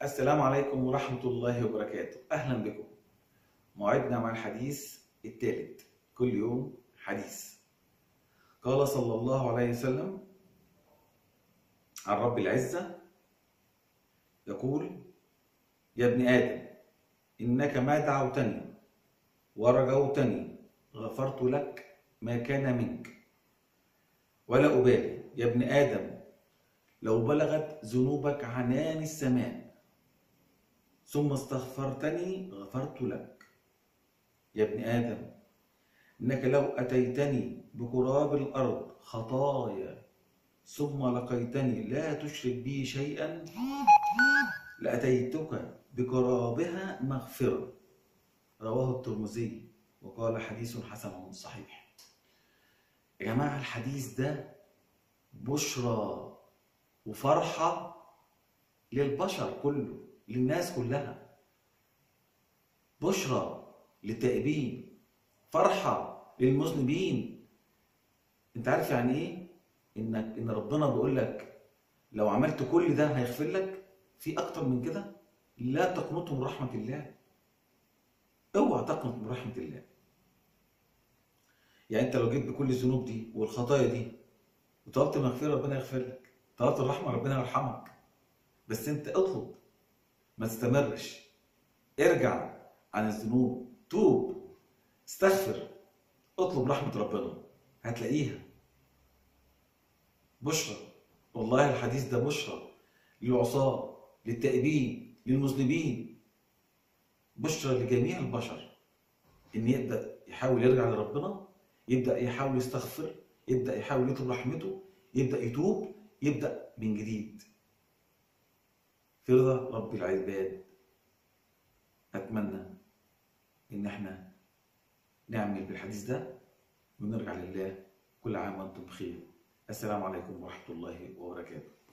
السلام عليكم ورحمة الله وبركاته أهلا بكم موعدنا مع الحديث الثالث كل يوم حديث قال صلى الله عليه وسلم عن رب العزة يقول يا ابن آدم إنك ما دعوتني ورجوتني غفرت لك ما كان منك ولا أبالي يا ابن آدم لو بلغت ذنوبك عنان السماء ثم استغفرتني غفرت لك يا ابن آدم إنك لو أتيتني بقراب الأرض خطايا ثم لقيتني لا تشرك بي شيئا لأتيتك بقرابها مغفرة رواه الترمذي وقال حديث حسن صحيح يا جماعة الحديث ده بشرى وفرحة للبشر كله للناس كلها بشرى للتائبين فرحة للمذنبين انت عارف يعني ايه انك ان ربنا بيقول لك لو عملت كل ده هيغفر لك في اكتر من كده لا تقنطوا من رحمة الله اوعى تقنط من رحمة الله يعني انت لو جيت بكل الذنوب دي والخطايا دي وطلبت المغفرة ربنا يغفر لك طلبت الرحمة ربنا يرحمك بس انت اطلب ما تستمرش ارجع عن الذنوب توب استغفر اطلب رحمة ربنا هتلاقيها بشرى والله الحديث ده بشرى للعصاة للتائبين للمذنبين بشرى لجميع البشر ان يبدا يحاول يرجع لربنا يبدا يحاول يستغفر يبدا يحاول يطلب رحمته يبدا يتوب يبدا من جديد في رضا رب العباد اتمنى ان احنا نعمل بالحديث ده ونرجع لله كل عام وانتم بخير السلام عليكم ورحمه الله وبركاته